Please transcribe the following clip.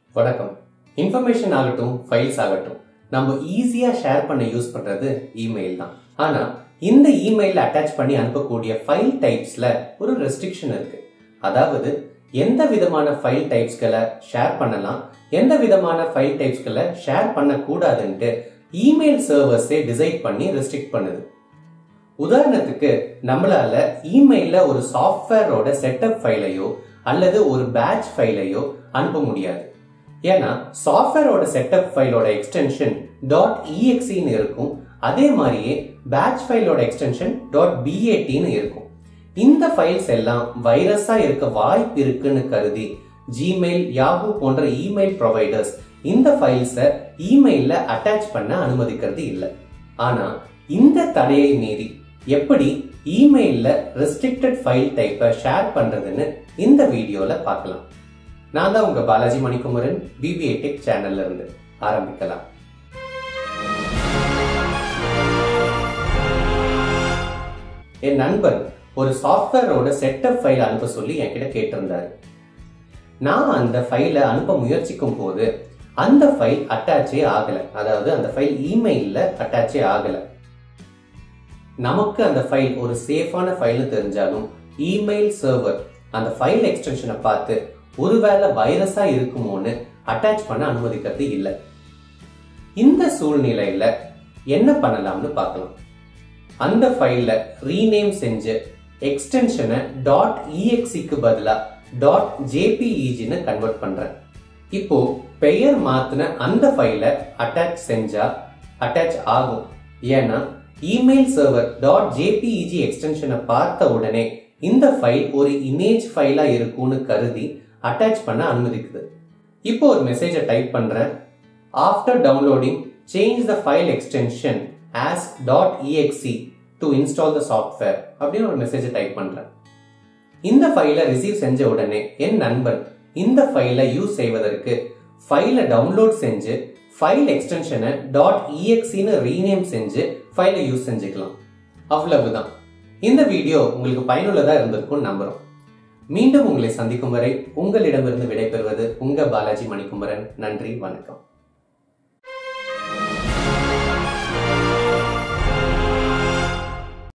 வணக்கம் இன்ஃபர்மேஷன் ஆகட்டும் ஃபைல்ஸ் ஆகட்டும் நம்ம ஈஸியா ஷேர் பண்ண யூஸ் பண்றது இமெயில் தான் ஆனா இந்த இமெயில் அட்டாச் பண்ணி அனுப்பக்கூடிய ஃபைல் டைப்ஸ்ல ஒரு ரெஸ்ட்ரிக்ஷன் இருக்கு அதாவது எந்த விதமான ஃபைல் டைப்ஸ்களை ஷேர் பண்ணலாம் எந்த விதமான ஃபைல் டைப்ஸ்களை ஷேர் பண்ணக்கூடாதுன்ட்டு இமெயில் சர்வர்ஸே டிசைட் பண்ணி ரெஸ்ட்ரிக்ட் பண்ணுது உதாரணத்துக்கு நம்மளால இமெயில்ல ஒரு சாஃப்ட்வேரோட செட்டப் ஃபைலையோ அல்லது ஒரு பேட்ச் ஃபைலையோ அனுப்ப முடியாது ஏன்னா சாஃப்ட்வேரோட செட்டப் ஃபைலோட எக்ஸ்டென்ஷன் டாட் இஎக்ஸின்னு இருக்கும் அதே மாதிரியே பேட்ச் ஃபைலோட எக்ஸ்டென்ஷன் டாட் பிஏடின்னு இருக்கும் இந்த ஃபைல்ஸ் எல்லாம் வைரஸா இருக்க வாய்ப்பு இருக்குன்னு கருதி ஜிமெயில் யாஹூ போன்ற இமெயில் ப்ரொவைடர்ஸ் இந்த ஃபைல்ஸை இமெயில்ல அட்டாச் பண்ண அனுமதிக்கிறது இல்லை ஆனா இந்த தடையை மீறி எப்படி இமெயில்ல ரெஸ்ட்ரிக்டட் ஃபைல் டைப்பை ஷேர் பண்றதுன்னு இந்த வீடியோல பார்க்கலாம் நான் தான் உங்க பாலாஜி மணிக்குமரன் பிபிஏ டெக் சேனல்ல இருந்து ஆரம்பிக்கலாம் என் நண்பர் ஒரு சாஃப்ட்வேரோட செட்டப் ஃபைல் அனுப்ப சொல்லி என்கிட்ட கேட்டிருந்தாரு நான் அந்த ஃபைலை அனுப்ப முயற்சிக்கும் போது அந்த ஃபைல் அட்டாச்சே ஆகல அதாவது அந்த ஃபைல் இமெயில்ல அட்டாச்சே ஆகல நமக்கு அந்த ஃபைல் ஒரு சேஃபான ஃபைல்னு தெரிஞ்சாலும் இமெயில் சர்வர் அந்த ஃபைல் எக்ஸ்டென்ஷனை பார்த்து ஒருவேளை வைரஸா இருக்குமோன்னு அட்டாச் பண்ண அனுமதிக்கிறது இல்லை இந்த சூழ்நிலையில என்ன பண்ணலாம்னு பார்க்கலாம் அந்த ஃபைல்ல ரீநேம் செஞ்சு எக்ஸ்டென்ஷனை டாட் இஎக்ஸிக்கு பதிலா டாட் ஜேபிஇஜின்னு கன்வெர்ட் பண்றேன் இப்போ பெயர் மாத்தின அந்த ஃபைலை அட்டாச் செஞ்சா அட்டாச் ஆகும் ஏன்னா இமெயில் சர்வர் டாட் ஜேபிஇஜி எக்ஸ்டென்ஷனை பார்த்த உடனே இந்த ஃபைல் ஒரு இமேஜ் ஃபைலா இருக்கும்னு கருதி அட்டாச் பண்ண அனுமதிக்குது இப்போ ஒரு மெசேஜை டைப் பண்றேன் after downloading change the file extension as dot E X E to install the software அப்படின்னு ஒரு மெசேஜை டைப் பண்றேன் இந்த ஃபைலை ரிசீவ் செஞ்ச உடனே என் நண்பன் இந்த ஃபைலை யூஸ் செய்வதற்கு ஃபைலை டவுன்லோட் செஞ்சு ஃபைல் எக்ஸ்டென்ஷனை டாட் இஎக்ஸின்னு ரீநேம் செஞ்சு ஃபைலை யூஸ் செஞ்சுக்கலாம் அவ்வளவுதான் இந்த வீடியோ உங்களுக்கு பயனுள்ளதா இருந்திருக்கும் நம்புறோம் மீண்டும் உங்களை சந்திக்கும் வரை உங்களிடமிருந்து விடைபெறுவது உங்க பாலாஜி மணிக்குமரன் நன்றி வணக்கம்